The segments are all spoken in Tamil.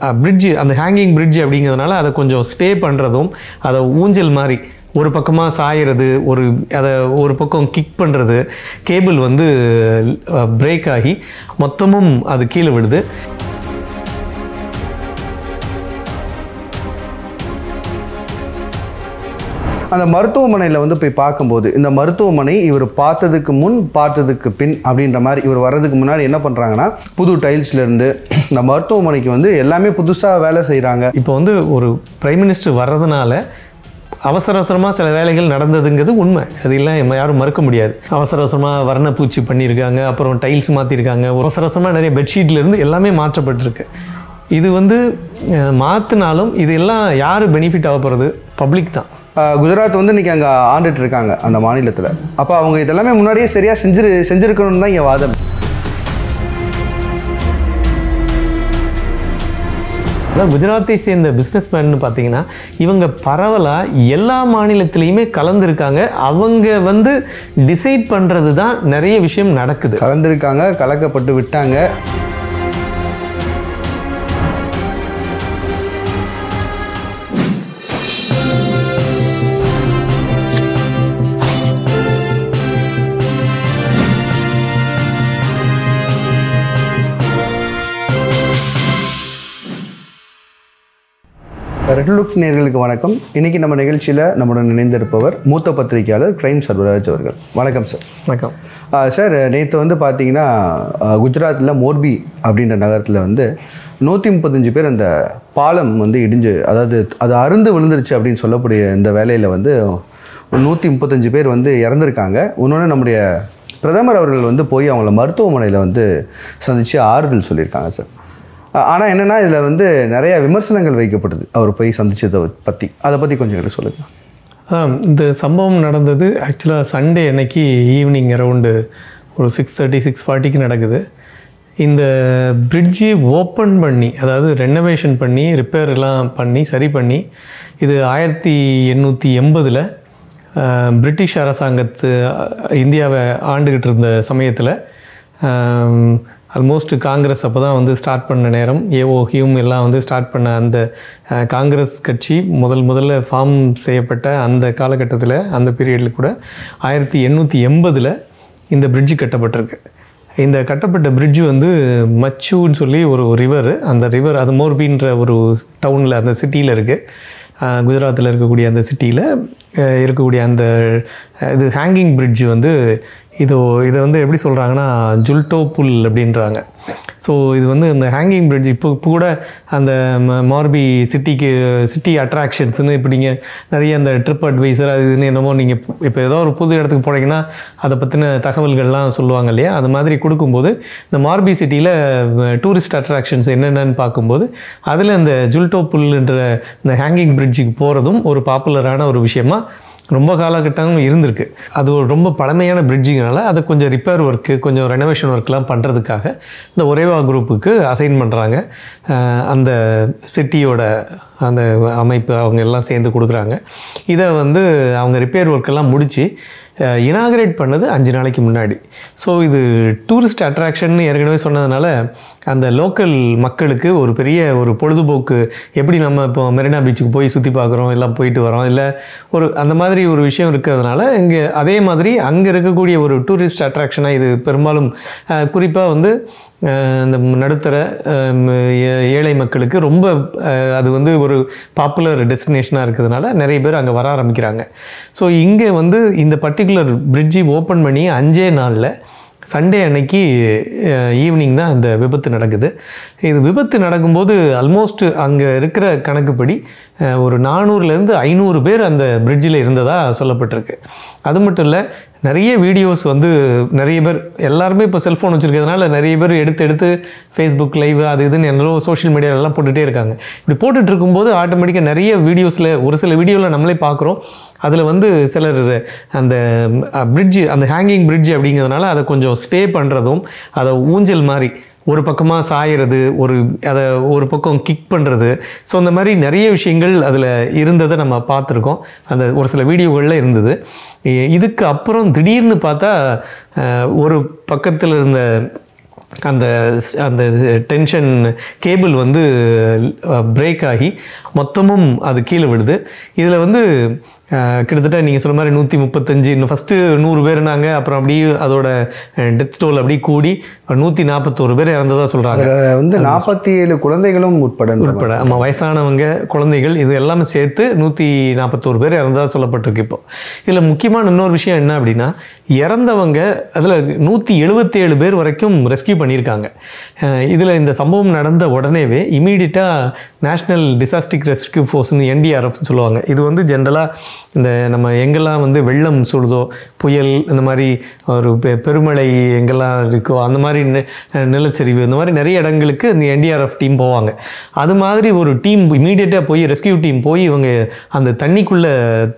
பிரிட்ஜு அந்த ஹேங்கிங் பிரிட்ஜ் அப்படிங்கிறதுனால அதை கொஞ்சம் ஸ்டே பண்ணுறதும் அதை ஊஞ்சல் மாதிரி ஒரு பக்கமாக சாயறது ஒரு அதை ஒரு பக்கம் கிக் பண்ணுறது கேபிள் வந்து பிரேக் ஆகி மொத்தமும் அது கீழே விடுது அந்த மருத்துவமனையில் வந்து போய் பார்க்கும்போது இந்த மருத்துவமனை இவர் பார்த்ததுக்கு முன் பார்த்ததுக்கு பின் அப்படின்ற மாதிரி இவர் வர்றதுக்கு முன்னாடி என்ன பண்ணுறாங்கன்னா புது டைல்ஸ்லேருந்து இந்த மருத்துவமனைக்கு வந்து எல்லாமே புதுசாக வேலை செய்கிறாங்க இப்போ வந்து ஒரு பிரைம் மினிஸ்டர் வர்றதுனால அவசர அவசரமாக சில வேலைகள் நடந்ததுங்கிறது உண்மை அது இல்லை நம்ம யாரும் மறுக்க முடியாது அவசர அவசரமாக வர்ணப்பூச்சி பண்ணியிருக்காங்க அப்புறம் டைல்ஸ் மாற்றிருக்காங்க அவசர அவசரமாக நிறைய பெட்ஷீட்லேருந்து எல்லாமே மாற்றப்பட்டிருக்கு இது வந்து மாற்றினாலும் இது எல்லாம் யார் பெனிஃபிட் ஆக போகிறது பப்ளிக் தான் ஆஹ் குஜராத் வந்து இன்றைக்கி அங்கே ஆண்டுட்டு இருக்காங்க அந்த மாநிலத்தில் அப்போ அவங்க இதெல்லாமே முன்னாடியே சரியாக செஞ்சிரு செஞ்சுருக்கணும்னு தான் இங்கே வாதம் அதான் குஜராத்தை சேர்ந்த பிஸ்னஸ் மேன்னு பார்த்தீங்கன்னா இவங்க பரவலாக எல்லா மாநிலத்திலையுமே கலந்துருக்காங்க அவங்க வந்து டிசைட் பண்ணுறது தான் நிறைய விஷயம் நடக்குது கலந்துருக்காங்க கலக்கப்பட்டு விட்டாங்க ரெட் லுக்ஸ் நேர்களுக்கு வணக்கம் இன்னைக்கு நம்ம நிகழ்ச்சியில் நம்முடன் இணைந்திருப்பவர் மூத்த பத்திரிகையாளர் கிரைம் சர்வராஜ் அவர்கள் வணக்கம் சார் வணக்கம் ஆ, சார் நேற்று வந்து பார்த்தீங்கன்னா குஜராத்தில் மோர்பி அப்படின்ற நகரத்தில் வந்து நூற்றி முப்பத்தஞ்சு பேர் அந்த பாலம் வந்து இடிஞ்சு அதாவது அது அருந்து விழுந்துருச்சு அப்படின்னு சொல்லக்கூடிய இந்த வேலையில் வந்து நூற்றி முப்பத்தஞ்சு பேர் வந்து இறந்துருக்காங்க இன்னொன்று நம்முடைய பிரதமர் அவர்கள் வந்து போய் அவங்கள மருத்துவமனையில் வந்து சந்தித்து ஆறுதல் சொல்லியிருக்காங்க சார் ஆனால் என்னென்னா இதில் வந்து நிறைய விமர்சனங்கள் வைக்கப்படுது அவர் போய் சந்திச்சதை பற்றி அதை பற்றி கொஞ்சம் எங்களுக்கு சொல்லுங்கள் ஆம், இந்த சம்பவம் நடந்தது ஆக்சுவலாக சண்டே அன்னைக்கு ஈவினிங் அரவுண்டு ஒரு சிக்ஸ் தேர்ட்டி சிக்ஸ் ஃபார்ட்டிக்கு நடக்குது இந்த பிரிட்ஜு ஓப்பன் பண்ணி அதாவது ரெனோவேஷன் பண்ணி ரிப்பேர் எல்லாம் பண்ணி சரி பண்ணி இது ஆயிரத்தி எண்ணூற்றி எண்பதில் பிரிட்டிஷ் அரசாங்கத்து அஹ், இந்தியாவை ஆண்டுகிட்டு இருந்த சமயத்தில் ஆல்மோஸ்ட் காங்கிரஸ் அப்போ தான் வந்து ஸ்டார்ட் பண்ண நேரம் ஏஓ ஹியூம் எல்லாம் வந்து ஸ்டார்ட் பண்ண அந்த அஹ், காங்கிரஸ் கட்சி முதல் முதல்ல ஃபார்ம் செய்யப்பட்ட அந்த காலகட்டத்தில் அந்த பீரியடில் கூட ஆயிரத்தி எண்ணூற்றி எண்பதில் இந்த பிரிட்ஜு கட்டப்பட்டிருக்கு இந்த கட்டப்பட்ட பிரிட்ஜு வந்து மச்சுன்னு சொல்லி ஒரு ரிவர் அந்த ரிவர் அது மோர்பின்ற ஒரு டவுனில் அந்த சிட்டியில் இருக்குது குஜராத்தில் இருக்கக்கூடிய அந்த சிட்டியில் இருக்கக்கூடிய அந்த அஹ், இது ஹேங்கிங் பிரிட்ஜ் வந்து இது இதை வந்து எப்படி சொல்கிறாங்கன்னா ஜுல்டோ புல் அப்படின்றாங்க ஸோ இது வந்து இந்த ஹேங்கிங் பிரிட்ஜ் இப்போ இப்போ கூட அந்த ம- மார்பி சிட்டிக்கு சிட்டி அட்ராக்ஷன்ஸ்னு இப்போ நீங்கள் நிறைய அந்த ட்ரிப் அட்வைசர் அது இதுன்னு என்னமோ நீங்கள் இப்போ ஏதோ ஒரு புது இடத்துக்கு போனீங்கன்னா அதை பற்றின தகவல்கள்லாம் சொல்லுவாங்க இல்லையா அது மாதிரி கொடுக்கும்போது இந்த மார்பி சிட்டியில் டூரிஸ்ட் அட்ராக்ஷன்ஸ் என்னென்னு பார்க்கும்போது அதில் இந்த ஜுல்டோ புல்ன்ற இந்த ஹேங்கிங் பிரிட்ஜுக்கு போகிறதும் ஒரு பாப்புலரான ஒரு விஷயமா ரொம்ப காலகட்டம் இருந்திருக்கு அது ஒரு ரொம்ப பழமையான பிரிட்ஜுங்கனால அதை கொஞ்சம் ரிப்பேர் ஒர்க்கு கொஞ்சம் ரெனோவேஷன் ஒர்க்லாம் பண்ணுறதுக்காக இந்த ஒரேவா குரூப்புக்கு அசைன் பண்ணுறாங்க அந்த சிட்டியோட அந்த அமைப்பு அவங்க எல்லாம் சேர்ந்து கொடுக்குறாங்க இதை வந்து அவங்க ரிப்பேர் ஒர்க்கெல்லாம் முடித்து இனாகரேட் பண்ணது அஞ்சு நாளைக்கு முன்னாடி ஸோ இது டூரிஸ்ட் அட்ராக்ஷன் ஏற்கனவே சொன்னதுனால அந்த லோக்கல் மக்களுக்கு ஒரு பெரிய ஒரு பொழுதுபோக்கு எப்படி நம்ம இப்போ மெரினா பீச்சுக்கு போய் சுற்றி பார்க்குறோம் எல்லாம் போயிட்டு வரோம் இல்லை ஒரு அந்த மாதிரி ஒரு விஷயம் இருக்கிறதுனால இங்கே அதே மாதிரி அங்கே இருக்கக்கூடிய ஒரு டூரிஸ்ட் அட்ராக்ஷனாக இது பெரும்பாலும் குறிப்பாக வந்து அஹ், இந்த நடுத்தர அஹ், ஏ- ஏழை மக்களுக்கு ரொம்ப அஹ், அது வந்து ஒரு பாப்புலர் டெஸ்டினேஷனாக இருக்கிறதுனால நிறைய பேர் அங்கே வர ஆரம்பிக்கிறாங்க ஸோ இங்கே வந்து இந்த பர்டிகுலர் பிரிட்ஜி ஓப்பன் பண்ணி அஞ்சே நாளில் சண்டே அன்னைக்கு ஈவினிங் தான் இந்த விபத்து நடக்குது இது விபத்து நடக்கும்போது ஆல்மோஸ்ட் அங்கே இருக்கிற கணக்குப்படி அஹ், ஒரு நானூறுலேருந்து ஐநூறு பேர் அந்த பிரிட்ஜில் இருந்ததாக சொல்லப்பட்டிருக்கு அது மட்டும் இல்லை நிறைய வீடியோஸ் வந்து நிறைய பேர் எல்லாருமே இப்போ செல்ஃபோன் வச்சுருக்கிறதுனால நிறைய பேர் எடுத்து எடுத்து ஃபேஸ்புக் லைவ் அது இதுன்னு என்னவோ சோஷியல் மீடியாலெல்லாம் போட்டுகிட்டே இருக்காங்க இப்படி போட்டுட்டு இருக்கும்போது ஆட்டோமேட்டிக்காக நிறைய வீடியோஸில் ஒரு சில வீடியோவில் நம்மளே பார்க்குறோம் அதில் வந்து சிலர் அந்த பிரிட்ஜு அந்த ஹேங்கிங் பிரிட்ஜ் அப்படிங்கிறதுனால அதை கொஞ்சம் ஸ்டே பண்ணுறதும் அதை ஊஞ்சல் மாதிரி ஒரு பக்கமாக சாயறது ஒரு அதை ஒரு பக்கம் கிக் பண்ணுறது ஸோ அந்த மாதிரி நிறைய விஷயங்கள் அதில் இருந்ததை நம்ம பார்த்துருக்கோம் அந்த ஒரு சில வீடியோகளில் இருந்தது இ- இதுக்கு அப்புறம் திடீர்னு பார்த்தா அஹ், ஒரு பக்கத்தில் இருந்த அந்த அந்த டென்ஷன் கேபிள் வந்து பிரேக் ஆகி மொத்தமும் அது கீழே விழுது இதில் வந்து அஹ், கிட்டத்தட்ட நீங்கள் சொன்ன மாதிரி நூற்றி முப்பத்தஞ்சு இன்னும் ஃபஸ்ட்டு நூறு பேர்னாங்க அப்புறம் அப்படியே அதோட டெத் டோல் அப்படியே கூடி நூற்றி நாற்பத்தோரு பேர் இறந்ததாக சொல்கிறாங்க அதில் வந்து நாற்பத்தி ஏழு குழந்தைகளும் உட்பட உட்பட ஆமாம் வயசானவங்க குழந்தைகள் இது எல்லாமே சேர்த்து நூற்றி நாற்பத்தோரு பேர் இறந்ததாக சொல்லப்பட்டிருக்கு இப்போ இதில் முக்கியமான இன்னொரு விஷயம் என்ன அப்படின்னா இறந்தவங்க அதில் நூற்றி எழுபத்தேழு பேர் வரைக்கும் ரெஸ்கியூ பண்ணியிருக்காங்க இதில் இந்த சம்பவம் நடந்த உடனேவே இமீடியட்டாக நேஷ்னல் டிசாஸ்டிக் ரெஸ்கியூ ஃபோர்ஸ்னு என்டிஆர்எஃப்னு சொல்லுவாங்க இது வந்து ஜென்ரலாக இந்த நம்ம எங்கெல்லாம் வந்து வெள்ளம் சுடுதோ புயல் இந்த மாதிரி ஒரு பெ பெருமழை எங்கெல்லாம் இருக்கோ அந்த மாதிரி நி- நிலச்சரிவு இந்த மாதிரி நிறைய இடங்களுக்கு இந்த என்டிஆர்எஃப் டீம் போவாங்க அது மாதிரி ஒரு டீம் இமீடியட்டாக போய் ரெஸ்கியூ டீம் போய் இவங்க அந்த தண்ணிக்குள்ளே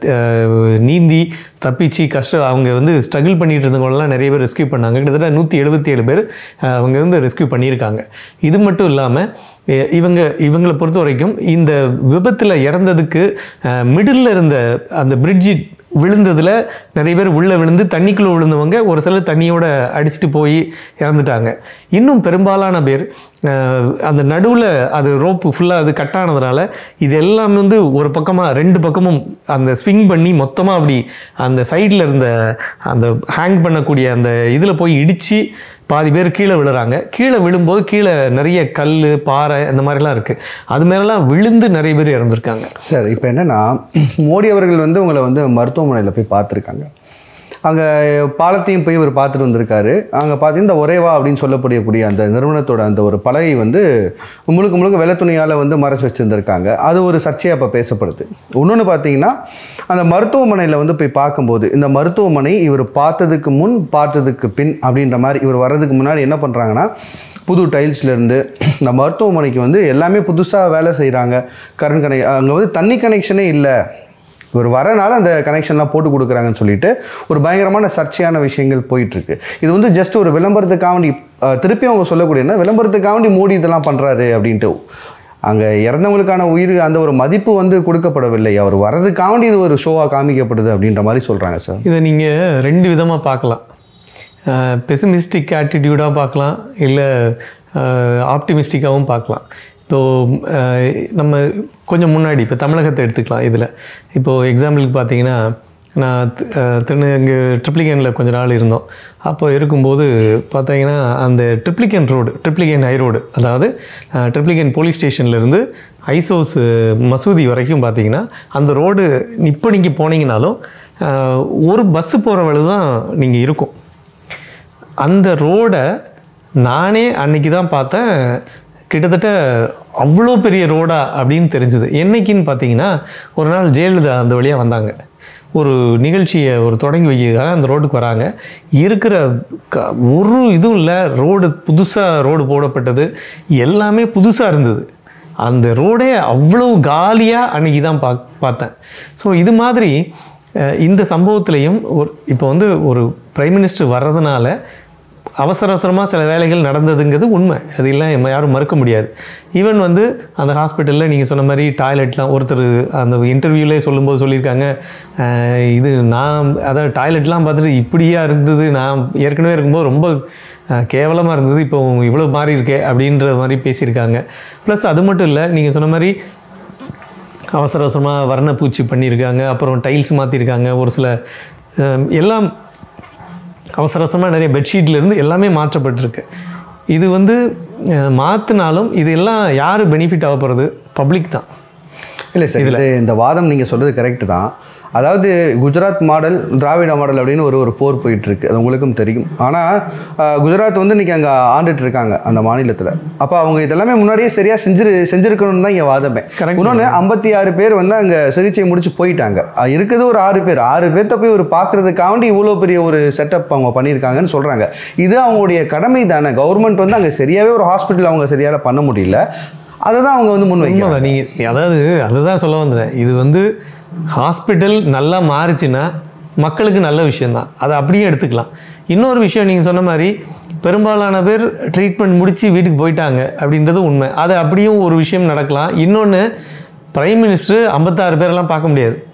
நீந்தி தப்பிச்சு கஷ்டம் அவங்க வந்து ஸ்ட்ரகிள் பண்ணிட்டு இருந்தவங்களெல்லாம் நிறைய பேர் ரெஸ்கியூ பண்ணாங்க கிட்டத்தட்ட நூற்றி எழுபத்தி ஏழு பேர் அஹ், அவங்க வந்து ரெஸ்கியூ பண்ணியிருக்காங்க இது மட்டும் இல்லாமல் இவங்க இவங்களை பொறுத்த வரைக்கும் இந்த விபத்தில் இறந்ததுக்கு மிடில் இருந்த அந்த பிரிட்ஜி விழுந்ததில் நிறைய பேர் உள்ளே விழுந்து தண்ணிக்குள்ளே விழுந்தவங்க ஒரு சிலர் தண்ணியோட அடிச்சுட்டு போய் இறந்துட்டாங்க இன்னும் பெரும்பாலான பேர் அஹ், அந்த நடுவில் அது ரோப்பு ஃபுல்லாக அது கட் ஆனதுனால இது எல்லாம் வந்து ஒரு பக்கமாக ரெண்டு பக்கமும் அந்த ஸ்விங் பண்ணி மொத்தமாக அப்படி அந்த சைடில் இருந்த அந்த ஹேங் பண்ணக்கூடிய அந்த இதில் போய் இடித்து பாதி பேர் கீழே விழுறாங்க கீழே விழும்போது கீழே நிறைய கல் பாறை இந்த மாதிரிலாம் இருக்குது அது மேலெல்லாம் விழுந்து நிறைய பேர் இறந்துருக்காங்க சார் இப்போ என்னன்னா மோடி அவர்கள் வந்து உங்களை வந்து மருத்துவமனையில் போய் பார்த்துருக்காங்க அங்கே பாலத்தையும் போய் இவர் பார்த்துட்டு வந்திருக்காரு அங்கே பார்த்தீங்கன்னா இந்த ஒரேவா அப்படின்னு சொல்லப்படக்கூடிய அந்த நிறுவனத்தோட அந்த ஒரு பலகை வந்து முழுக்க முழுக்க வெள்ளை துணியால் வந்து மறைச்சு வச்சுருந்துருக்காங்க அது ஒரு சர்ச்சையாக இப்போ பேசப்படுது இன்னொன்று பார்த்தீங்கன்னா அந்த மருத்துவமனையில் வந்து போய் பார்க்கும்போது இந்த மருத்துவமனை இவர் பார்த்ததுக்கு முன் பார்த்ததுக்கு பின் அப்படின்ற மாதிரி இவர் வர்றதுக்கு முன்னாடி என்ன பண்ணுறாங்கன்னா புது டைல்ஸ்லேருந்து இந்த மருத்துவமனைக்கு வந்து எல்லாமே புதுசாக வேலை செய்கிறாங்க கரண்ட் கனெக்ட் அங்கே வந்து தண்ணி கனெக்ஷனே இல்லை இவர் வரனால அந்த கனெக்ஷன்லாம் போட்டு கொடுக்குறாங்கன்னு சொல்லிட்டு ஒரு பயங்கரமான சர்ச்சையான விஷயங்கள் போயிட்டுருக்கு இது வந்து ஜஸ்ட் ஒரு விளம்பரத்துக்காண்டி அஹ், திருப்பி அவங்க சொல்லக்கூடிய என்ன விளம்பரத்துக்காண்டி மோடி இதெல்லாம் பண்ணுறாரு அப்படின்ட்டு அங்கே இறந்தவங்களுக்கான உயிர் அந்த ஒரு மதிப்பு வந்து கொடுக்கப்படவில்லை அவர் வரதுக்காண்டி இது ஒரு ஷோவாக காமிக்கப்படுது அப்படின்ற மாதிரி சொல்கிறாங்க சார் இதை நீங்கள் ரெண்டு விதமாக பார்க்கலாம் பெசிமிஸ்டிக் ஆட்டிடியூடாக பார்க்கலாம் இல்லை ஆப்டிமிஸ்டிக்காகவும் பார்க்கலாம் இப்போது நம்ம கொஞ்சம் முன்னாடி இப்போ தமிழகத்தை எடுத்துக்கலாம் இதில் இப்போது எக்ஸாம்பிளுக்கு பார்த்தீங்கன்னா நான் தி- அஹ், திருநெ இங்கே ட்ரிப்ளிகேனில் கொஞ்ச நாள் இருந்தோம் அப்போ இருக்கும்போது பார்த்தீங்கன்னா அந்த Triplicane road Triplicane high road அதாவது ட்ரிப்ளிகேன் போலீஸ் ஸ்டேஷன்லேருந்து ஐசோஸ் மசூதி வரைக்கும் பார்த்தீங்கன்னா அந்த ரோடு இப்போ நீங்கள் போனீங்கனாலும் அஹ், ஒரு பஸ்ஸு போகிற வழி தான் நீங்கள் இருக்கும் அந்த ரோடை நானே அன்னைக்கு தான் பார்த்தேன் கிட்டத்தட்ட அவ்வளோ பெரிய ரோடா அப்படின்னு தெரிஞ்சுது என்னைக்குன்னு பார்த்தீங்கன்னா ஒரு நாள் ஜெயலலிதா அந்த வழியாக வந்தாங்க ஒரு நிகழ்ச்சியை ஒரு தொடங்கி வைக்கிறதுக்காக அந்த ரோடுக்கு வராங்க இருக்கிற க ஒரு இதுவும் இல்லை ரோடு புதுசாக ரோடு போடப்பட்டது எல்லாமே புதுசாக இருந்தது அந்த ரோடே அவ்வளோ காலியாக அன்னைக்கு தான் பா பார்த்தேன் ஸோ இது மாதிரி அஹ், இந்த சம்பவத்திலையும் ஒரு இப்போ வந்து ஒரு பிரைம் மினிஸ்டர் வர்றதுனால அவசர அவசரமாக சில வேலைகள் நடந்ததுங்கிறது உண்மை அது இல்லை நம்ம யாரும் மறுக்க முடியாது ஈவன் வந்து அந்த ஹாஸ்பிட்டலில் நீங்கள் சொன்ன மாதிரி டாய்லெட்லாம் ஒருத்தர் அந்த இன்டர்வியூலே சொல்லும்போது சொல்லியிருக்காங்க அஹ், இது நான் அதாவது டாய்லெட்லாம் பார்த்துட்டு இப்படியா இருந்தது நான் ஏற்கனவே இருக்கும்போது ரொம்ப கேவலமாக இருந்தது இப்போ இவ்வளோ மாறி இருக்கே அப்படின்ற மாதிரி பேசியிருக்காங்க ப்ளஸ் அது மட்டும் இல்லை நீங்கள் சொன்ன மாதிரி அவசர அவசரமாக வர்ணப்பூச்சி பண்ணியிருக்காங்க அப்புறம் டைல்ஸ் மாற்றிருக்காங்க ஒரு சில அஹ், எல்லாம் அவசர அவசரமாக நிறைய பெட்ஷீட்ல இருந்து எல்லாமே மாற்றப்பட்டிருக்கு இது வந்து அஹ், மாற்றினாலும் இது எல்லாம் யார் பெனிஃபிட் ஆக போகிறது பப்ளிக் தான் இல்லை சார் இது இந்த வாதம் நீங்கள் சொல்கிறது கரெக்டு தான் அதாவது குஜராத் மாடல் திராவிட மாடல் அப்படின்னு ஒரு ஒரு போர் போயிட்டு இருக்கு அது உங்களுக்கும் தெரியும் ஆனால் குஜராத் வந்து இன்னைக்கு அங்கே ஆண்டுட்டு இருக்காங்க அந்த மாநிலத்தில் அப்போ அவங்க இதெல்லாமே முன்னாடியே சரியாக செஞ்சு செஞ்சுருக்கணும்னு தான் இங்கே வாதமே Correct. இன்னொன்று ஐம்பத்தி ஆறு பேர் வந்து அங்கே சிகிச்சை முடிச்சு போயிட்டாங்க அஹ் இருக்குது ஒரு ஆறு பேர் ஆறு பேர்த்த போய் ஒரு பார்க்கறதுக்காண்டி இவ்வளோ பெரிய ஒரு செட்டப் அவங்க பண்ணியிருக்காங்கன்னு சொல்கிறாங்க இது அவங்களுடைய கடமை தானே கவர்மெண்ட் வந்து அங்கே சரியாகவே ஒரு ஹாஸ்பிட்டல் அவங்க சரியாக பண்ண முடியல அதை தான் அவங்க வந்து முன் வைக்கிறாங்க உண்மைதான் நீங்கள் அதாவது அதுதான் சொல்ல வந்தேன் இது வந்து ஹாஸ்பிட்டல் நல்லா மாறுச்சுன்னா மக்களுக்கு நல்ல விஷயந்தான் அதை அப்படியே எடுத்துக்கலாம் இன்னொரு விஷயம் நீங்கள் சொன்ன மாதிரி பெரும்பாலான பேர் ட்ரீட்மெண்ட் முடித்து வீட்டுக்கு போயிட்டாங்க அப்படின்றது உண்மை அது அப்படியும் ஒரு விஷயம் நடக்கலாம் இன்னொன்று பிரைம் மினிஸ்டர் ஐம்பத்தாறு பேரெல்லாம் பார்க்க முடியாது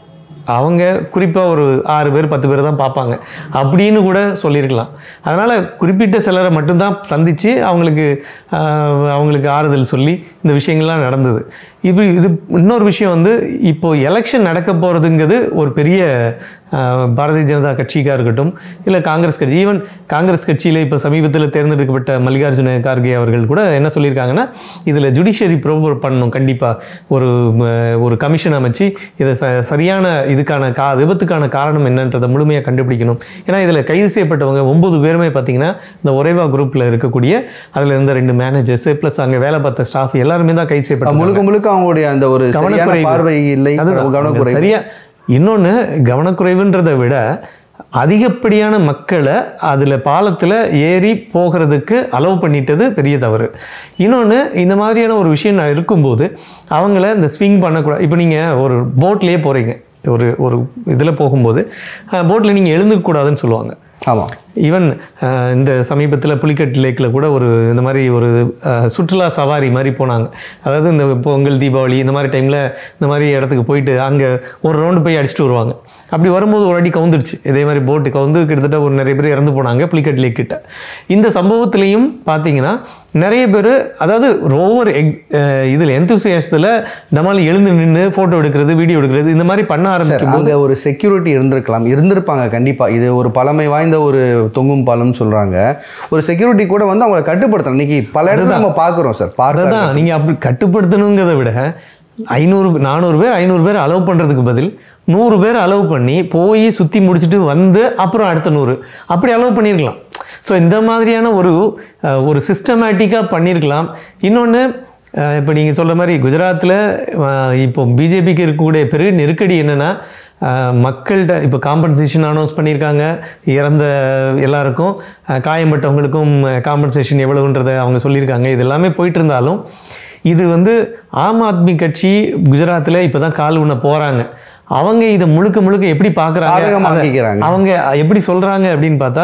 அவங்க குறிப்பாக ஒரு ஆறு பேர் பத்து பேர் தான் பார்ப்பாங்க அப்படின்னு கூட சொல்லியிருக்கலாம் அதனால் குறிப்பிட்ட சிலரை மட்டும்தான் சந்தித்து அவங்களுக்கு ஆஹ், அவங்களுக்கு ஆறுதல் சொல்லி இந்த விஷயங்கள்லாம் நடந்தது இது இது இன்னொரு விஷயம் வந்து இப்போ எலெக்ஷன் நடக்க போகிறதுங்கிறது ஒரு பெரிய ஆஹ், பாரதிய ஜனதா கட்சிக்காக இருக்கட்டும் இல்லை காங்கிரஸ் கட்சி ஈவன் காங்கிரஸ் கட்சியில் இப்போ சமீபத்தில் தேர்ந்தெடுக்கப்பட்ட மல்லிகார்ஜுன கார்கே அவர்கள் கூட என்ன சொல்லியிருக்காங்கன்னா இதில் ஜுடிஷியரி ப்ரோபர் பண்ணணும் கண்டிப்பாக ஒரு ம, ஒரு கமிஷன் அமைச்சு இதை ச சரியான இதுக்கான கா விபத்துக்கான காரணம் என்னன்றதை முழுமையாக கண்டுபிடிக்கணும் ஏன்னா இதில் கைது செய்யப்பட்டவங்க ஒன்பது பேருமே பார்த்தீங்கன்னா இந்த ஒரேவா குரூப்பில் இருக்கக்கூடிய அதில் இருந்த ரெண்டு மேனேஜர்ஸ் ப்ளஸ் அங்கே வேலை பார்த்த ஸ்டாஃப் எல்லாருமே தான் கைது செய்யப்பட்டாங்க முழுக்க முழுக்க அவங்களுடைய அந்த ஒரு சரியான கவனக்குறைவு. பார்வை இல்லை அதுதான் கவனக்குறைவு சரியா இன்னொன்று கவனக்குறைவுன்றதை விட அதிகப்படியான மக்களை அதில் பாலத்தில் ஏறி போகிறதுக்கு அலோவ் பண்ணிட்டது பெரிய தவறு இன்னொன்று இந்த மாதிரியான ஒரு விஷயம் நான் இருக்கும்போது அவங்கள இந்த ஸ்விங் பண்ணக்கூடாது இப்போ நீங்கள் ஒரு போட்லேயே போகிறீங்க ஒரு ஒரு இதில் போகும்போது போட்டில் நீங்கள் எழுந்துக்கூடாதுன்னு சொல்லுவாங்க ஆமாம் ஈவன் இந்த சமீபத்தில் புலிக்கட் லேக்கில் கூட ஒரு இந்த மாதிரி ஒரு அஹ், சுற்றுலா சவாரி மாதிரி போனாங்க அதாவது இந்த பொங்கல் தீபாவளி இந்த மாதிரி டைமில் இந்த மாதிரி இடத்துக்கு போயிட்டு அங்கே ஒரு ரவுண்டு போய் அடிச்சுட்டு வருவாங்க அப்படி வரும்போது ஒரு அடி கவுந்துருச்சு இதே மாதிரி போட்டு கவுந்து கிட்டத்தட்ட ஒரு நிறைய பேர் இறந்து போனாங்க புலிக்கட் லேக் கிட்ட இந்த சம்பவத்துலேயும் பார்த்தீங்கன்னா நிறைய பேர் அதாவது ஓவர் எக் இதில் எந்தூசியாசத்தில் நம்மளால் எழுந்து நின்று ஃபோட்டோ எடுக்கிறது வீடியோ எடுக்கிறது இந்த மாதிரி பண்ண ஆரம்பிக்கும் அங்கே ஒரு செக்யூரிட்டி இருந்திருக்கலாம் இருந்திருப்பாங்க கண்டிப்பாக இது ஒரு பழமை வாய்ந்த ஒரு தொங்கும் பாலம்னு சொல்கிறாங்க ஒரு செக்யூரிட்டி கூட வந்து அவங்களை கட்டுப்படுத்தணும் இன்னைக்கு பல இடத்துல நம்ம பார்க்குறோம் சார் பார்க்க அதுதான் நீங்கள் அப்படி கட்டுப்படுத்தணுங்கிறத விட ஐநூறு நானூறு பேர் ஐநூறு பேர் அலோவ் பண்ணுறதுக்கு பதில் நூறு பேர் அலோவ் பண்ணி போய் சுற்றி முடிச்சுட்டு வந்து அப்புறம் அடுத்த நூறு அப்படி அலோவ் பண்ணியிருக்கலாம் ஸோ இந்த மாதிரியான ஒரு அஹ், ஒரு சிஸ்டமேட்டிக்காக பண்ணியிருக்கலாம் இன்னொன்று இப்போ நீங்கள் சொல்கிற மாதிரி குஜராத்தில் இப்போ பிஜேபிக்கு இருக்கக்கூடிய பெரிய நெருக்கடி என்னென்னா மக்கள்கிட்ட இப்போ காம்பன்சேஷன் அனௌன்ஸ் பண்ணியிருக்காங்க இறந்த எல்லாருக்கும் அஹ், காயம்பட்டவங்களுக்கும் காம்பன்சேஷன் எவ்வளவுன்றதை அவங்க சொல்லியிருக்காங்க இது எல்லாமே போயிட்டு இருந்தாலும் இது வந்து ஆம் ஆத்மி கட்சி குஜராத்தில் இப்போ தான் கால் உண்ண போகிறாங்க அவங்க இதை முழுக்க முழுக்க எப்படி பார்க்குறாங்க சாதகமாக்கிக்கிறாங்க. அவங்க எப்படி சொல்கிறாங்க அப்படின்னு பார்த்தா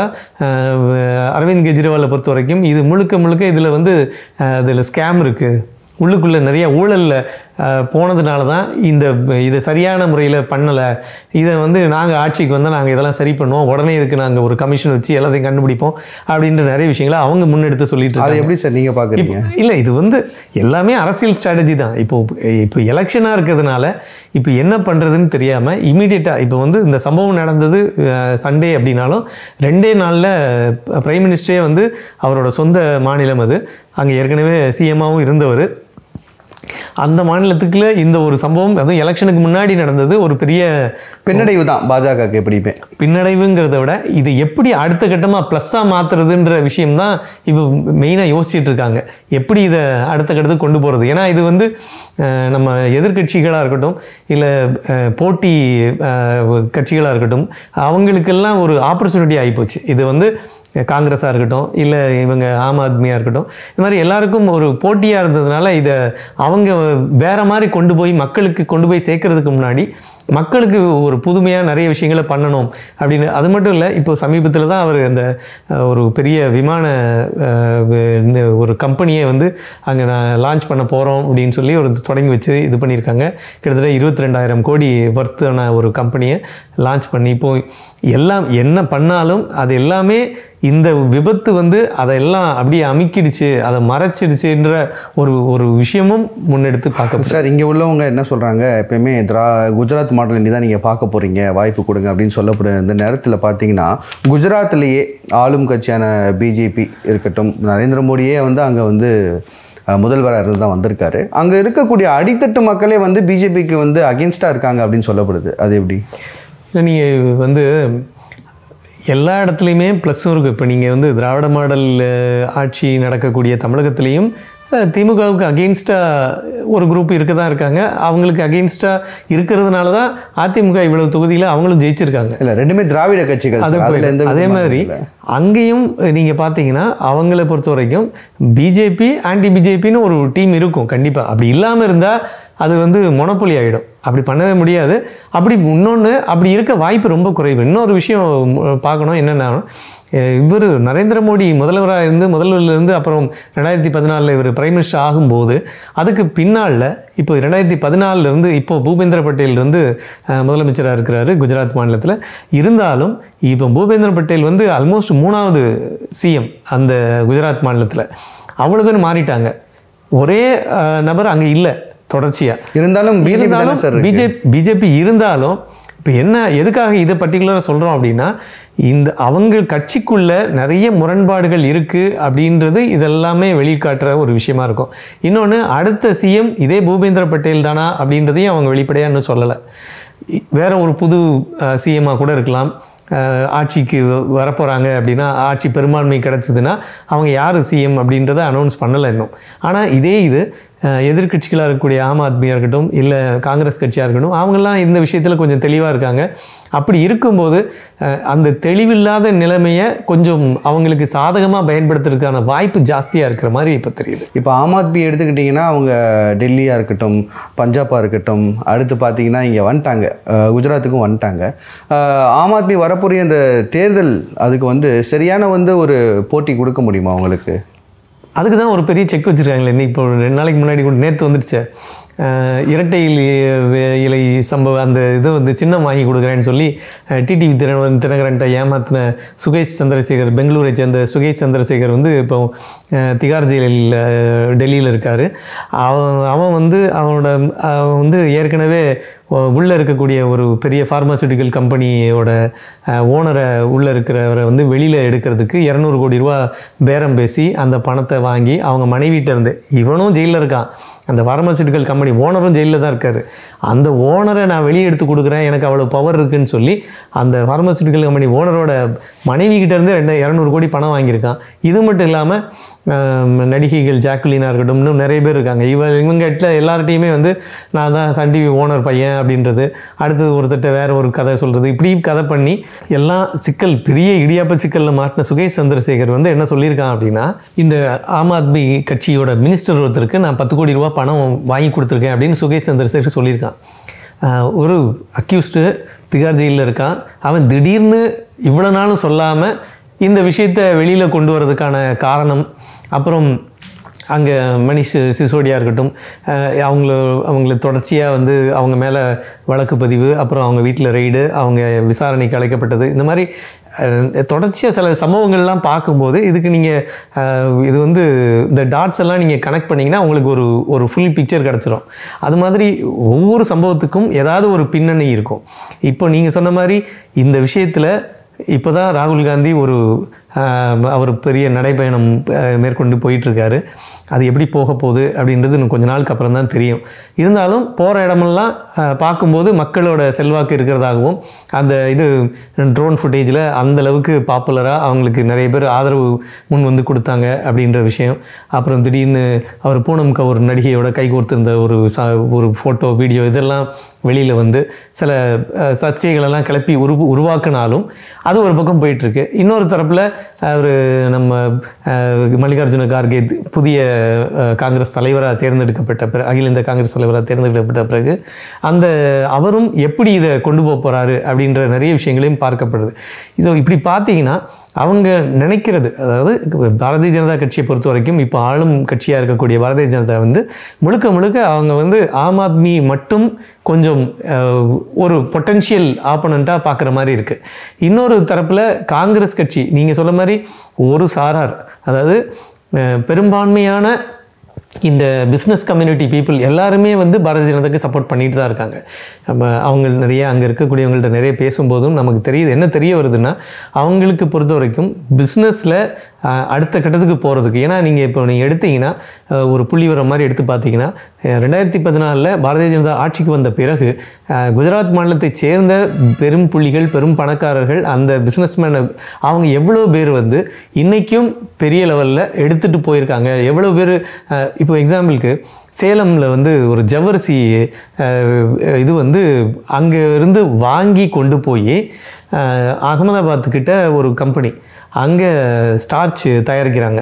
அஹ், அரவிந்த் கெஜ்ரிவாலை பொறுத்த வரைக்கும் இது முழுக்க முழுக்க இதில் வந்து இதில் ஸ்கேம் இருக்குது உள்ளுக்குள்ளே நிறைய ஊழலில் போனதுனால தான் இந்த இதை சரியான முறையில் பண்ணலை இதை வந்து நாங்கள் ஆட்சிக்கு வந்தால் நாங்கள் இதெல்லாம் சரி பண்ணுவோம் உடனே இதுக்கு நாங்கள் ஒரு கமிஷன் வச்சு எல்லாத்தையும் கண்டுபிடிப்போம் அப்படின்ற நிறைய விஷயங்களை அவங்க முன்னெடுத்து சொல்லிட்டு அது இருக்காங்க எப்படி சார் நீங்கள் பார்க்குறீங்க இல்லை இது வந்து எல்லாமே அரசியல் ஸ்ட்ராட்டஜி தான் இப்போ இப்போ எலெக்ஷனாக இருக்கிறதுனால இப்போ என்ன பண்ணுறதுன்னு தெரியாமல் இமீடியட்டாக இப்போ வந்து இந்த சம்பவம் நடந்தது சண்டே அப்படின்னாலும் ரெண்டே நாளில் பிரைம் மினிஸ்டரே வந்து அவரோட சொந்த மாநிலம் அது அங்கே ஏற்கனவே சிஎம்மாவும் இருந்தவர் அந்த மாநிலத்துக்குள்ள இந்த ஒரு சம்பவம் அதுவும் எலெக்ஷனுக்கு முன்னாடி நடந்தது ஒரு பெரிய பின்னடைவு தான் பாஜகவுக்கு எப்படியுமே பின்னடைவுங்கிறத விட இது எப்படி அடுத்த கட்டமாக ப்ளஸ்ஸாக மாற்றுறதுன்ற விஷயம் தான் இப்போ மெயினாக யோசிச்சுட்டு இருக்காங்க எப்படி இதை அடுத்த கட்டத்துக்கு கொண்டு போகிறது ஏன்னா இது வந்து அஹ், நம்ம எதிர்க்கட்சிகளாக இருக்கட்டும் இல்லை அஹ், போட்டி கட்சிகளாக இருக்கட்டும் அவங்களுக்கெல்லாம் ஒரு ஆப்பர்ச்சுனிட்டி ஆகிப்போச்சு இது வந்து காங்கிரஸாக இருக்கட்டும் இல்லை இவங்க ஆம் ஆத்மியாக இருக்கட்டும் இந்த மாதிரி எல்லாருக்கும் ஒரு போட்டியாக இருந்ததுனால இதை அவங்க வேற மாதிரி கொண்டு போய் மக்களுக்கு கொண்டு போய் சேர்க்கறதுக்கு முன்னாடி மக்களுக்கு ஒரு புதுமையாக நிறைய விஷயங்களை பண்ணணும் அப்படின்னு அது மட்டும் இல்லை இப்போ சமீபத்தில் தான் அவர் அந்த அஹ், ஒரு பெரிய விமான அஹ், வி- ஒரு கம்பெனியை வந்து அங்கே நான் லான்ச் பண்ண போகிறோம் அப்படின்னு சொல்லி ஒரு தொடங்கி வச்சு இது பண்ணியிருக்காங்க கிட்டத்தட்ட இருபத்தி ரெண்டாயிரம் கோடி வர்த்தான ஒரு கம்பெனியை லான்ச் பண்ணி இப்போ எல்லாம் என்ன பண்ணாலும் அது எல்லாமே இந்த விபத்து வந்து அதெல்லாம் அப்படியே அமுக்கிடுச்சு அதை மறைச்சிடுச்சுன்ற ஒரு ஒரு விஷயமும் முன்னெடுத்து பார்க்க சார் இங்கே உள்ளவங்க என்ன சொல்கிறாங்க எப்பயுமே திரா குஜராத் மாடல் இனி தான் நீங்கள் பார்க்க போகிறீங்க வாய்ப்பு கொடுங்க அப்படின்னு சொல்லப்படுற இந்த நேரத்தில் பார்த்தீங்கன்னா குஜராத்லேயே ஆளும் கட்சியான பிஜேபி இருக்கட்டும் நரேந்திர மோடியே வந்து அங்கே வந்து அஹ், முதல்வராக இருந்து தான் வந்திருக்காரு அங்கே இருக்கக்கூடிய அடித்தட்டு மக்களே வந்து பிஜேபிக்கு வந்து அகேன்ஸ்டாக இருக்காங்க அப்படின்னு சொல்லப்படுது அது எப்படி இல்லை நீங்கள் வந்து எல்லா இடத்துலையுமே ப்ளஸ்ஸும் இருக்குது இப்போ நீங்கள் வந்து திராவிட மாடல் அஹ், ஆட்சி நடக்கக்கூடிய தமிழகத்துலேயும் அஹ், திமுகவுக்கு அகெயின்ஸ்டாக ஒரு குரூப் இருக்க தான் இருக்காங்க அவங்களுக்கு அகெயின்ஸ்டாக இருக்கிறதுனால தான் அதிமுக இவ்வளவு தொகுதியில் அவங்களும் ஜெயிச்சிருக்காங்க இல்லை ரெண்டுமே திராவிட கட்சிகள் அது சார். அதுல போயிடும். எந்த அதே விதமான மாதிரி இல்லை. அங்கேயும் நீங்கள் பார்த்தீங்கன்னா அவங்கள பொறுத்த வரைக்கும் பிஜேபி ஆன்டி பிஜேபின்னு ஒரு டீம் இருக்கும் கண்டிப்பாக அப்படி இல்லாமல் இருந்தால் அது வந்து மொனப்பொலி ஆகிடும் அப்படி பண்ணவே முடியாது அப்படி இன்னொன்று அப்படி இருக்க வாய்ப்பு ரொம்ப குறைவு இன்னொரு விஷயம் ம், பார்க்கணும் என்னென்னா இவர் நரேந்திர மோடி முதல்வராக இருந்து முதல்வரிலிருந்து அப்புறம் ரெண்டாயிரத்தி பதினாலில் இவர் பிரைம் மினிஸ்டர் ஆகும்போது அதுக்கு பின்னால் இப்போ ரெண்டாயிரத்தி பதினாலிருந்து இப்போ பூபேந்திர பட்டேல் வந்து அஹ், முதலமைச்சராக இருக்கிறாரு குஜராத் மாநிலத்தில் இருந்தாலும் இப்போ பூபேந்திர பட்டேல் வந்து ஆல்மோஸ்ட் மூணாவது சிஎம் அந்த குஜராத் மாநிலத்தில் அவ்வளோ பேர் மாறிட்டாங்க ஒரே அஹ், நபர் அங்கே இல்லை தொடர்ச்சியாக இருந்தாலும் பிஜேபி இருந்தாலும் சார் பிஜேபி பிஜேபி இருந்தாலும் இப்போ என்ன எதுக்காக இதை பர்டிகுலராக சொல்கிறோம் அப்படின்னா இந்த அவங்க கட்சிக்குள்ள நிறைய முரண்பாடுகள் இருக்குது அப்படின்றது இதெல்லாமே வெளிக்காட்டுற ஒரு விஷயமா இருக்கும் இன்னொன்று அடுத்த சிஎம் இதே பூபேந்திர பட்டேல் தானா அப்படின்றதையும் அவங்க வெளிப்படையாக இன்னும் சொல்லலை இ- வேற ஒரு புது சிஎம்மாக கூட இருக்கலாம் அஹ், ஆட்சிக்கு வரப்போகிறாங்க அப்படின்னா ஆட்சி பெரும்பான்மை கிடச்சிதுன்னா அவங்க யார் சிஎம் அப்படின்றத அனௌன்ஸ் பண்ணலை இன்னும் ஆனால் இதே இது எதிர்கட்சிகளாக இருக்கக்கூடிய ஆம் ஆத்மியாக இருக்கட்டும் இல்லை காங்கிரஸ் கட்சியாக இருக்கட்டும் அவங்கெல்லாம் இந்த விஷயத்தில் கொஞ்சம் தெளிவாக இருக்காங்க அப்படி இருக்கும்போது அஹ், அந்த தெளிவில்லாத நிலைமையை கொஞ்சம் அவங்களுக்கு சாதகமாக பயன்படுத்துறதுக்கான வாய்ப்பு ஜாஸ்தியாக இருக்கிற மாதிரி இப்போ தெரியுது இப்போ ஆம் ஆத்மி எடுத்துக்கிட்டிங்கன்னா அவங்க டெல்லியாக இருக்கட்டும் பஞ்சாபாக இருக்கட்டும் அடுத்து பார்த்தீங்கன்னா இங்கே வந்துட்டாங்க அஹ் குஜராத்துக்கும் வந்துட்டாங்க அஹ் ஆம் ஆத்மி வரப்போகிற இந்த தேர்தல் அதுக்கு வந்து சரியான வந்து ஒரு போட்டி கொடுக்க முடியுமா அவங்களுக்கு அதுக்கு தான் ஒரு பெரிய செக் வச்சுருக்காங்களே இன்னைக்கு இப்போ ஒரு ரெண்டு நாளைக்கு முன்னாடி கூட நேற்று வந்துடுச்சு அஹ், இரட்டை இலை வே- இலை சம்பவம் அந்த இதை வந்து சின்னம் வாங்கி கொடுக்குறேன்னு சொல்லி டிடிவி தின தினகரன்ட்ட ஏமாத்தின சுகேஷ் சந்திரசேகர் பெங்களூரை சேர்ந்த சுகேஷ் சந்திரசேகர் வந்து இப்போ அஹ், திகார் ஜெயிலில் டெல்லியில் இருக்கார் அவன் அவன் வந்து அவனோட அவன் வந்து ஏற்கனவே உள்ளே இருக்கக்கூடிய ஒரு பெரிய ஃபார்மாசூட்டிக்கல் கம்பெனியோட ஓனரை உள்ளே இருக்கிறவரை வந்து வெளியில் எடுக்கிறதுக்கு இரநூறு கோடி ரூபா பேரம் பேசி அந்த பணத்தை வாங்கி அவங்க மனைவிட்ட இருந்து இவனும் ஜெயிலில் இருக்கான் அந்த ஃபார்மாசூட்டிக்கல் கம்பெனி ஓனரும் ஜெயிலில் தான் இருக்கார் அந்த ஓனரை நான் வெளியே எடுத்து கொடுக்குறேன் எனக்கு அவ்வளோ பவர் இருக்குன்னு சொல்லி அந்த ஃபார்மாசூட்டிக்கல் கம்பெனி ஓனரோட மனைவி கிட்ட இருந்து ரெண்டு இரநூறு கோடி பணம் வாங்கியிருக்கான் இது மட்டும் இல்லாமல் நடிகைகள் ஜாக்குலினா இருக்கட்டும் இன்னும் நிறைய பேர் இருக்காங்க இவ இவங்ககிட்ட எல்லார்ட்டையுமே வந்து நான் தான் சன் டிவி ஓனர் பையன் அப்படின்றது அடுத்தது ஒருத்தட்ட வேற ஒரு கதை சொல்கிறது இப்படி கதை பண்ணி எல்லாம் சிக்கல் பெரிய இடியாப்ப சிக்கலில் மாட்டின சுகேஷ் சந்திரசேகர் வந்து என்ன சொல்லியிருக்கான் அப்படின்னா இந்த ஆம் ஆத்மி கட்சியோட மினிஸ்டர் ஒருத்தருக்கு நான் பத்து கோடி ரூபா பணம் வாங்கி கொடுத்துருக்கேன் அப்படின்னு சுகேஷ் சந்திரசேகர் சொல்லியிருக்கான் ஆஹ் ஒரு அக்யூஸ்டு திகார் ஜெயிலில் இருக்கான் அவன் திடீர்னு இவ்வளோ நாளும் சொல்லாமல் இந்த விஷயத்தை வெளியில் கொண்டு வரதுக்கான காரணம் அப்புறம் அங்கே மணிஷ் சிசோடியா இருக்கட்டும் அஹ் அவங்கள அவங்கள தொடர்ச்சியாக வந்து அவங்க மேலே வழக்கு பதிவு அப்புறம் அவங்க வீட்டில் ரெய்டு அவங்க விசாரணைக்கு அழைக்கப்பட்டது இந்த மாதிரி தொடர்ச்சியாக சில சம்பவங்கள்லாம் பார்க்கும்போது இதுக்கு நீங்கள் இது வந்து இந்த டாட்ஸ் எல்லாம் நீங்கள் கனெக்ட் பண்ணிங்கன்னா உங்களுக்கு ஒரு ஒரு ஃபுல் பிக்சர் கிடச்சிரும் அது மாதிரி ஒவ்வொரு சம்பவத்துக்கும் ஏதாவது ஒரு பின்னணி இருக்கும் இப்போ நீங்கள் சொன்ன மாதிரி இந்த விஷயத்தில் இப்போ தான் ராகுல் காந்தி ஒரு ஆஹ், அவர் பெரிய நடைப்பயணம் ஆஹ், மேற்கொண்டு போயிட்டுருக்காரு அது எப்படி போக போகுது அப்படின்றது இன்னும் கொஞ்ச நாளுக்கு அப்புறம் தான் தெரியும் இருந்தாலும் போகிற இடமெல்லாம் ஆஹ், பார்க்கும்போது மக்களோட செல்வாக்கு இருக்கிறதாகவும் அந்த இது ட்ரோன் ஃபுட்டேஜில் அந்த அளவுக்கு பாப்புலராக அவங்களுக்கு நிறைய பேர் ஆதரவு முன் வந்து கொடுத்தாங்க அப்படின்ற விஷயம் அப்புறம் திடீர்னு அவர் பூனம் கவுர் நடிகையோட கைகோர்த்திருந்த ஒரு ச ஒரு ஃபோட்டோ வீடியோ இதெல்லாம் வெளியில் வந்து சில அஹ், சர்ச்சைகளெல்லாம் கிளப்பி உரு உருவாக்கினாலும் அது ஒரு பக்கம் போயிட்டுருக்கு இன்னொரு தரப்பில் அவர் நம்ம அஹ், மல்லிகார்ஜுன கார்கே தி- புதிய அஹ், காங்கிரஸ் தலைவராக தேர்ந்தெடுக்கப்பட்ட பிறகு அகில இந்திய காங்கிரஸ் தலைவராக தேர்ந்தெடுக்கப்பட்ட பிறகு அந்த அவரும் எப்படி இதை கொண்டு போக போகிறாரு அப்படின்ற நிறைய விஷயங்களையும் பார்க்கப்படுது இது இப்படி பார்த்தீங்கன்னா அவங்க நினைக்கிறது அதாவது பாரதிய ஜனதா கட்சியை பொறுத்த வரைக்கும் இப்போ ஆளும் கட்சியாக இருக்கக்கூடிய பாரதிய ஜனதா வந்து முழுக்க முழுக்க அவங்க வந்து ஆம் ஆத்மி மட்டும் கொஞ்சம் அஹ், ஒரு பொட்டன்ஷியல் ஆப்பனண்ட்டாக பார்க்குற மாதிரி இருக்குது இன்னொரு தரப்பில் காங்கிரஸ் கட்சி நீங்கள் சொல்ல மாதிரி ஒரு சாரார் அதாவது அஹ், பெரும்பான்மையான இந்த பிஸ்னஸ் கம்யூனிட்டி பீப்புள் எல்லாருமே வந்து பாரதிய ஜனதாக்கு சப்போர்ட் பண்ணிட்டு தான் இருக்காங்க நம்ம அவங்க நிறைய அங்கே இருக்கக்கூடியவங்கள்ட்ட நிறைய பேசும்போதும் நமக்கு தெரியுது என்ன தெரிய வருதுன்னா அவங்களுக்கு பொறுத்த வரைக்கும் பிஸ்னஸில் அடுத்த கட்டத்துக்கு போகிறதுக்கு ஏன்னா நீங்கள் இப்போ நீங்கள் எடுத்தீங்கன்னா அஹ், ஒரு புள்ளி வர மாதிரி எடுத்து பார்த்தீங்கன்னா அஹ், ரெண்டாயிரத்தி பதினாலில் பாரதிய ஜனதா ஆட்சிக்கு வந்த பிறகு அஹ், குஜராத் மாநிலத்தைச் சேர்ந்த பெரும் புள்ளிகள் பெரும் பணக்காரர்கள் அந்த பிஸ்னஸ்மேன் அவங்க எவ்வளோ பேர் வந்து இன்றைக்கும் பெரிய லெவலில் எடுத்துகிட்டு போயிருக்காங்க எவ்வளோ பேர் இப்போ எக்ஸாம்பிளுக்கு சேலமில் வந்து ஒரு ஜவ்வரிசி அஹ், இது வந்து அங்கே இருந்து வாங்கி கொண்டு போய் அஹ், அகமதாபாத் கிட்ட ஒரு கம்பெனி அங்கே ஸ்டார்ச் தயாரிக்கிறாங்க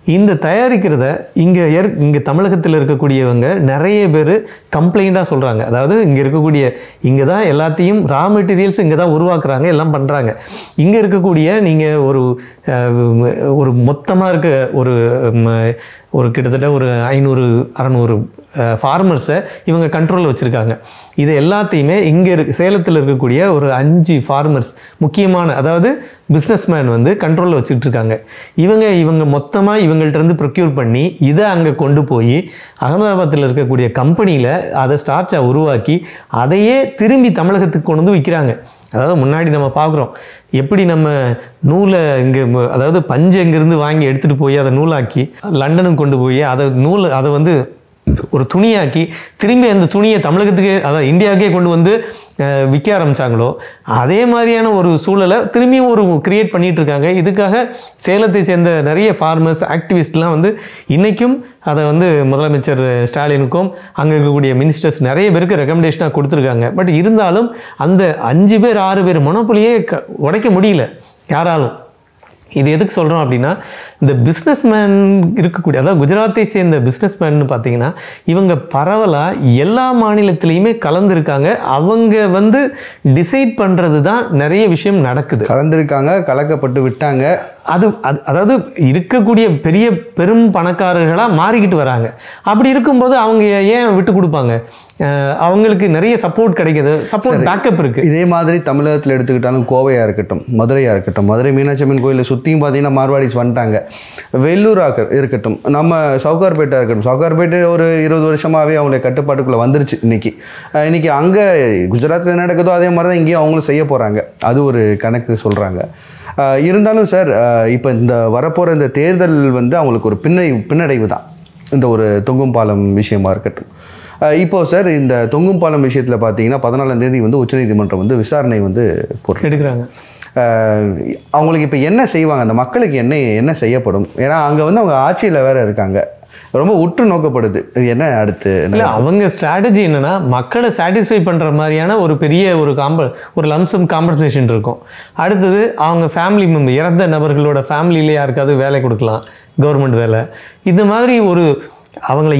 இந்த தயாரிக்கிறத இங்கே ஏற் இங்கே தமிழகத்தில் இருக்கக்கூடியவங்க நிறைய பேர் கம்ப்ளைண்ட்டாக சொல்கிறாங்க அதாவது இங்கே இருக்கக்கூடிய இங்கே தான் எல்லாத்தையும் ரா மெட்டீரியல்ஸ் இங்கே தான் உருவாக்குறாங்க எல்லாம் பண்ணுறாங்க இங்கே இருக்கக்கூடிய நீங்கள் ஒரு அஹ், ஒரு மொத்தமாக இருக்க ஒரு ம, ஒரு கிட்டத்தட்ட ஒரு ஐநூறு அறநூறு ஃபார்மர்ஸை இவங்க கண்ட்ரோலில் வச்சுருக்காங்க இது எல்லாத்தையுமே இங்கே இருக்கு சேலத்தில் இருக்கக்கூடிய ஒரு அஞ்சு ஃபார்மர்ஸ் முக்கியமான அதாவது பிஸ்னஸ்மேன் வந்து கண்ட்ரோலில் வச்சுக்கிட்டு இருக்காங்க இவங்க இவங்க மொத்தமாக இவங்கள்ட்ட இருந்து ப்ரொக்யூர் பண்ணி இதை அங்கே கொண்டு போய் அகமதாபாத்தில் இருக்கக்கூடிய கம்பெனியில் அதை ஸ்டார்ச்சாக உருவாக்கி அதையே திரும்பி தமிழகத்துக்கு கொண்டு வந்து விற்கிறாங்க அதாவது முன்னாடி நம்ம பார்க்குறோம் எப்படி நம்ம நூலை இங்கே அதாவது பஞ்சு இங்கேருந்து வாங்கி எடுத்துகிட்டு போய் அதை நூலாக்கி லண்டனுக்கு கொண்டு போய் அதை நூல் அதை வந்து ஒரு துணியாக்கி திரும்பி அந்த துணியை தமிழகத்துக்கு அதாவது இந்தியாவுக்கே கொண்டு வந்து அஹ், விற்க ஆரம்பிச்சாங்களோ அதே மாதிரியான ஒரு சூழலை திரும்பியும் ஒரு கிரியேட் பண்ணிட்டு இருக்காங்க இதுக்காக சேலத்தை சேர்ந்த நிறைய ஃபார்மர்ஸ் ஆக்டிவிஸ்ட்லாம் வந்து இன்றைக்கும் அதை வந்து முதலமைச்சர் ஸ்டாலினுக்கும் அங்கே இருக்கக்கூடிய மினிஸ்டர்ஸ் நிறைய பேருக்கு ரெக்கமெண்டேஷனாக கொடுத்துருக்காங்க பட் இருந்தாலும் அந்த அஞ்சு பேர் ஆறு பேர் மொனப்பொலியே க உடைக்க முடியல யாராலும் இது எதுக்கு சொல்கிறோம் அப்படின்னா இந்த பிஸ்னஸ்மேன் இருக்கக்கூடிய அதாவது குஜராத்தை சேர்ந்த பிஸ்னஸ்மேன் பார்த்தீங்கன்னா இவங்க பரவலாக எல்லா மாநிலத்திலையுமே கலந்துருக்காங்க அவங்க வந்து டிசைட் பண்ணுறது தான் நிறைய விஷயம் நடக்குது கலந்துருக்காங்க கலக்கப்பட்டு விட்டாங்க அது அது அதாவது இருக்கக்கூடிய பெரிய பெரும் பணக்காரர்களாக மாறிக்கிட்டு வராங்க அப்படி இருக்கும்போது அவங்க ஏன் விட்டு கொடுப்பாங்க அஹ் அவங்களுக்கு நிறைய சப்போர்ட் கிடைக்குது சப்போர்ட் பேக்கப் இருக்குது இதே மாதிரி தமிழகத்தில் எடுத்துக்கிட்டாலும் கோவையாக இருக்கட்டும் மதுரையாக இருக்கட்டும் மதுரை மீனாட்சி அம்மன் கோயிலை சுற்றியும் பார்த்தீங்கன்னா மார்வாடிஸ் வந்துட்டாங்க வெள்ளூராக இருக்கட்டும் நம்ம சவுகார்பேட்டை இருக்கட்டும் சவுகார்பேட்டை ஒரு இருபது வருஷமாகவே அவங்களுடைய கட்டுப்பாட்டுக்குள்ளே வந்துருச்சு இன்னைக்கு அஹ் இன்னைக்கு அங்கே குஜராத்தில் என்ன நடக்குதோ அதே மாதிரி தான் இங்கேயும் அவங்களும் செய்ய போகிறாங்க அது ஒரு கணக்கு சொல்கிறாங்க இருந்தாலும் சார் இப்போ இந்த வரப்போகிற இந்த தேர்தல் வந்து அவங்களுக்கு ஒரு பின்னடைவு பின்னடைவு தான் இந்த ஒரு தொங்கும் பாலம் விஷயமா இருக்கட்டும் அஹ் இப்போ சார் இந்த தொங்கும் பாலம் விஷயத்தில் பார்த்தீங்கன்னா பதினாலாம் தேதி வந்து உச்சநீதிமன்றம் வந்து விசாரணை வந்து போடுறாங்க எடுக்கிறாங்க அஹ் அவங்களுக்கு இப்போ என்ன செய்வாங்க அந்த மக்களுக்கு என்ன என்ன செய்யப்படும் ஏன்னா அங்கே வந்து அவங்க ஆட்சியில் வேற இருக்காங்க ரொம்ப உற்று நோக்கப்படுது இது என்ன அடுத்து இல்லை அவங்க ஸ்ட்ராட்டஜி என்னன்னா மக்களை சாட்டிஸ்ஃபை பண்ணுற மாதிரியான ஒரு பெரிய ஒரு காம்ப ஒரு லம்சம் காம்பன்சேஷன் இருக்கும் அடுத்தது அவங்க ஃபேமிலி மெம்பர் இறந்த நபர்களோட ஃபேமிலியிலே யாருக்காவது வேலை கொடுக்கலாம் கவர்மெண்ட் வேலை இந்த மாதிரி ஒரு அவங்கள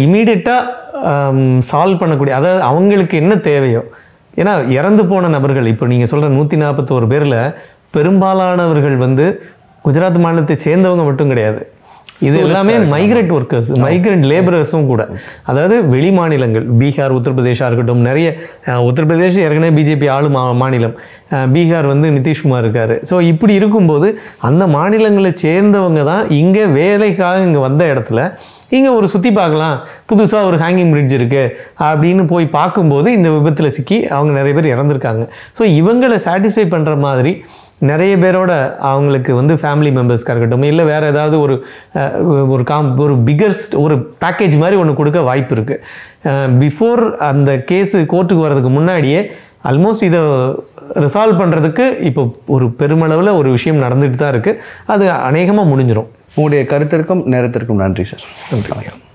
இமீடியட்டாக சால்வ் பண்ணக்கூடிய அதாவது அவங்களுக்கு என்ன தேவையோ ஏன்னா இறந்து போன நபர்கள் இப்போ நீங்கள் சொல்கிற நூற்றி நாற்பத்தோரு பேரில் பெரும்பாலானவர்கள் வந்து குஜராத் மாநிலத்தை சேர்ந்தவங்க மட்டும் கிடையாது இது எல்லாமே மைக்ரேட் ஒர்க்கர்ஸ் மைக்ரண்ட் லேபரர்ஸும் கூட அதாவது வெளி மாநிலங்கள் பீகார் உத்தரப்பிரதேஷாக இருக்கட்டும் நிறைய அஹ், உத்தரப்பிரதேஷ் ஏற்கனவே பிஜேபி ஆளும் மா மாநிலம் அஹ், பீகார் வந்து நிதிஷ்குமார் இருக்கார் ஸோ இப்படி இருக்கும்போது அந்த மாநிலங்களை சேர்ந்தவங்க தான் இங்கே வேலைக்காக இங்கே வந்த இடத்துல இங்கே ஒரு சுற்றி பார்க்கலாம் புதுசாக ஒரு ஹேங்கிங் பிரிட்ஜ் இருக்குது அப்படின்னு போய் பார்க்கும்போது இந்த விபத்தில் சிக்கி அவங்க நிறைய பேர் இறந்துருக்காங்க ஸோ இவங்களை சாட்டிஸ்ஃபை பண்ணுற மாதிரி நிறைய பேரோட அவங்களுக்கு வந்து ஃபேமிலி மெம்பர்ஸ்க்காக இருக்கட்டும் இல்லை வேறு ஏதாவது ஒரு அஹ், ஒரு காம் ஒரு பிகர்ஸ்ட் ஒரு பேக்கேஜ் மாதிரி ஒன்று கொடுக்க வாய்ப்பு இருக்குது பிஃபோர் அந்த கேஸு கோர்ட்டுக்கு வர்றதுக்கு முன்னாடியே ஆல்மோஸ்ட் இதை ரிசால்வ் பண்ணுறதுக்கு இப்போ ஒரு பெருமளவில் ஒரு விஷயம் நடந்துட்டு தான் இருக்குது அது அநேகமாக முடிஞ்சிடும் உங்களுடைய கருத்திற்கும் நேரத்திற்கும் நன்றி சார் நன்றி